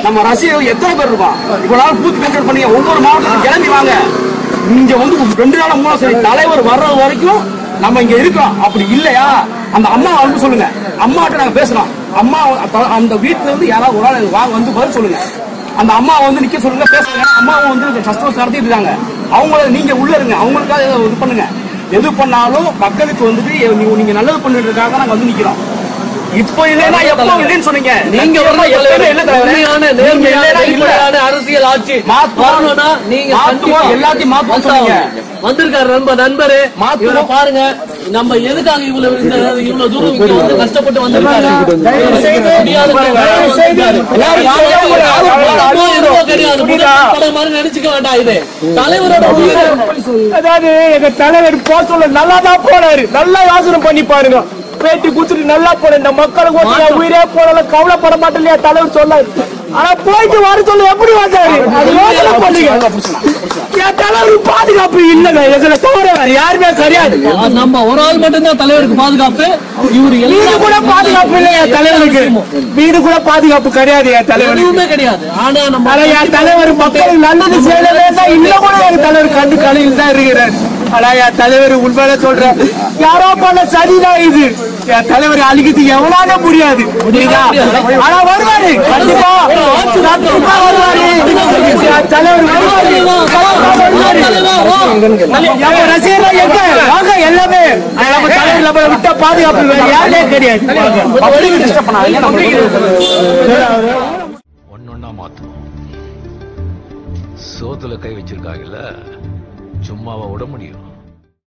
நம்ம ரசிகர்கள் எத்தனை பேர் இருக்கோம் இவ்வளவு நாள் பூத்து கண்ட்ரோல் பண்ணி ஒவ்வொரு மாவட்டத்துக்கும் கிளம்பி வாங்க இங்க வந்து ரெண்டு நாள் மூணு நாள் சரி தலைவர் வர்ற வரைக்கும் நம்ம இங்க இருக்கோம் அப்படி இல்லையா அந்த அம்மா வந்து சொல்லுங்க அம்மாட்ட நாங்க பேசுறோம் அம்மா த- அந்த வீட்டுல இருந்து யாராவது ஒரு ஆள் வாங்க வந்து பதில் சொல்லுங்க அந்த அம்மா வந்து நிக்க சொல்லுங்க பேசுங்க அம்மாவும் வந்து கஸ்டமர்ஸ் நடத்திட்டு இருக்காங்க அவங்கள நீங்க உள்ள இருங்க அவங்களுக்காக ஏதோ இது பண்ணுங்க எது பண்ணாலும் மக்களுக்கு வந்துட்டு நீ- நீங்க நல்லது பண்ணிட்டு நாங்க வந்து நிக்கிறோம் இப்போ இல்லைன்னா எப்போ இல்லைன்னு சொன்னீங்க நீங்க சத்தியமா ஒரு எப்பவுமே இல்லை தலைவரே. உண்மையான நீங்க நேர்மையான இல்லைன்னா இல்ல. வெளிப்படையான அரசியல் ஆட்சி மாத்துவோம். வரணும்னா நீங்க மாத்துவோம், கண்டிப்பா எல்லாத்தையும் மாத்துவோம் வந்தாகணும். சொன்னீங்க. வந்திருக்காரு நம்ம நண்பரு மாத்துவோம். இவரை பாருங்க நம்ம எதுக்காக இவ்வளவு இந்த இவ்வளவு தூரம் இங்க வந்து கஷ்டப்பட்டு வந்திருக்காரு முடியாத வந்திருக்காரு. எல்லாரும் வாங்க, ஒரு ஆள் பணமோ எதுவோ கிடையாது முதல் தலை மாதிரி நினைச்சுக்க வேண்டாம் இது தலைவரோட உயிரை அதாவது எங்க தலைவர் போக சொல்ல நல்லா தான் போனாரு நல்லா யோசனை பண்ணி பாருங்க பேட்டி குடுத்துட்டு நல்லா போன இந்த மக்களுக்கு ஒருத்தர் என் உயிரே போனால கவலைப்பட மாட்டேன் இல்லையா தலைவர் சொன்னாரு ஆனா போயிட்டு வர சொல்ல எப்படி வந்தாரு அது யோசனை பண்ணுங்க என் தலைவருக்கு பாதுகாப்பு இல்லைங்க எங்களை தவிர வேற யாருமே கிடையாது நம்ம ஒரு ஆள் மட்டும்தான் தலைவருக்கு பாதுகாப்பு இவரு வீடு எல்லா கூட பாதுகாப்பு இல்லை என் தலைவருக்கு வீடு கூட பாதுகாப்பு கிடையாது என் தலைவருக்கு எதுவுமே கிடையாது ஆனா நம்ம ஆனா என் தலைவர் மக்களுக்கு நல்லது செய்யலவே தான் இன்னும் கூட என் தலைவர் கண்டு கலையில் தான் இருக்கிறார் ஆனா என் தலைவர் உண்மையில சொல்றேன் யாரோ பண்ண சரிதான் இது என் தலைவர் அழிக்கிறதுக்கு எவ்வளவு முடியாது புரியுதா ஆனா வருவாரு கண்டிப்பா கண்டிப்பா வருவாரு என் தலைவர் வருவாரு வருவாரு நம்ம ரசிகர்கள் எங்க வாங்க எல்லாமே ஆனா நம்ம தலைவர் நம்மளை விட்டா பாதுகாப்பு வேற யாருமே கிடையாது ஒன்னொன்னா மாத்துவோம் சோத்துல கை வச்சிருக்காங்கல்ல சும்மாவா விட முடியும்